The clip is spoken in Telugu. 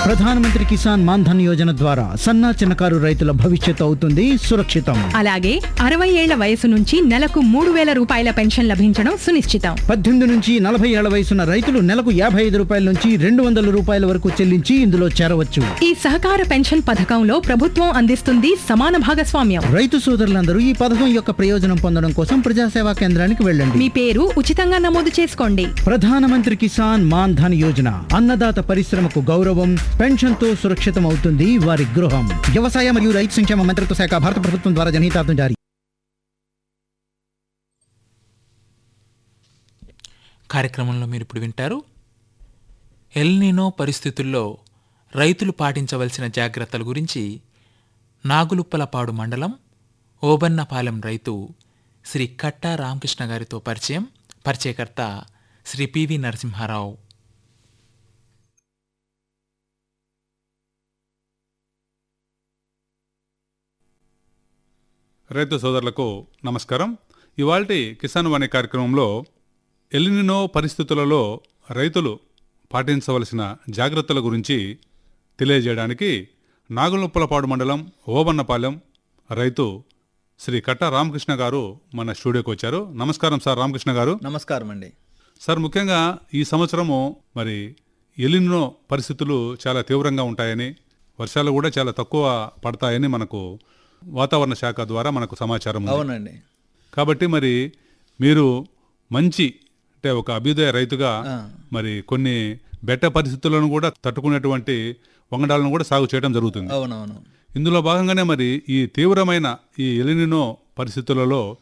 ప్రధానమంత్రి కిసాన్ మాన్ధన్ యోజన ద్వారా సన్నా చిన్నకారు రైతుల భవిష్యత్తు అవుతుంది సురక్షితం అలాగే అరవై ఏళ్ల వయసు నుంచి నెలకు మూడు వేల రూపాయల పెన్షన్ లభించడం సునిశ్చితం పద్దెనిమిది నుంచి నలభై ఏళ్ల వయసున్న రైతులు నెలకు యాభై ఐదు రూపాయల నుంచి రెండు వందల రూపాయల వరకు చెల్లించి ఇందులో చేరవచ్చు ఈ సహకార పెన్షన్ పథకంలో ప్రభుత్వం అందిస్తుంది సమాన భాగస్వామ్యం రైతు సోదరులందరూ ఈ పథకం యొక్క ప్రయోజనం పొందడం కోసం ప్రజాసేవా కేంద్రానికి వెళ్ళండి మీ పేరు ఉచితంగా నమోదు చేసుకోండి ప్రధానమంత్రి కిసాన్ మాన్ ధన్ యోజన అన్నదాత పరిశ్రమకు గౌరవం పెన్షన్ తో సురక్షితం అవుతుంది వారి గృహం వ్యవసాయ మరియు రైతు సంక్షేమ మంత్రిత్వ శాఖ భారత ప్రభుత్వం ద్వారా జనహితార్థం జారీ కార్యక్రమంలో మీరు ఇప్పుడు వింటారు ఎల్నినో పరిస్థితుల్లో రైతులు పాటించవలసిన జాగ్రత్తల గురించి నాగులుప్పలపాడు మండలం ఓబన్నపాలెం రైతు శ్రీ కట్టా రామకృష్ణ గారితో పరిచయం పరిచయకర్త శ్రీ పివి నరసింహారావు రైతు సోదరులకు నమస్కారం ఇవాల్టి కిసాన్ వాణి కార్యక్రమంలో ఎలినినో పరిస్థితులలో రైతులు పాటించవలసిన జాగ్రత్తల గురించి తెలియజేయడానికి నాగులొప్పలపాడు మండలం ఓబన్నపాలెం రైతు శ్రీ కట్ట రామకృష్ణ గారు మన స్టూడియోకి వచ్చారు నమస్కారం సార్ రామకృష్ణ గారు నమస్కారం అండి సార్ ముఖ్యంగా ఈ సంవత్సరము మరి ఎలినో పరిస్థితులు చాలా తీవ్రంగా ఉంటాయని వర్షాలు కూడా చాలా తక్కువ పడతాయని మనకు వాతావరణ శాఖ ద్వారా మనకు సమాచారం ఉంది అవునండి కాబట్టి మరి మీరు మంచి అంటే ఒక అభ్యుదయ రైతుగా ఆ. మరి కొన్ని బెట్ట పరిస్థితులను కూడా తట్టుకునేటువంటి వంగడాలను కూడా సాగు చేయడం జరుగుతుంది అవునవును ఇందులో భాగంగానే మరి ఈ తీవ్రమైన ఈ ఎలినినో పరిస్థితులలో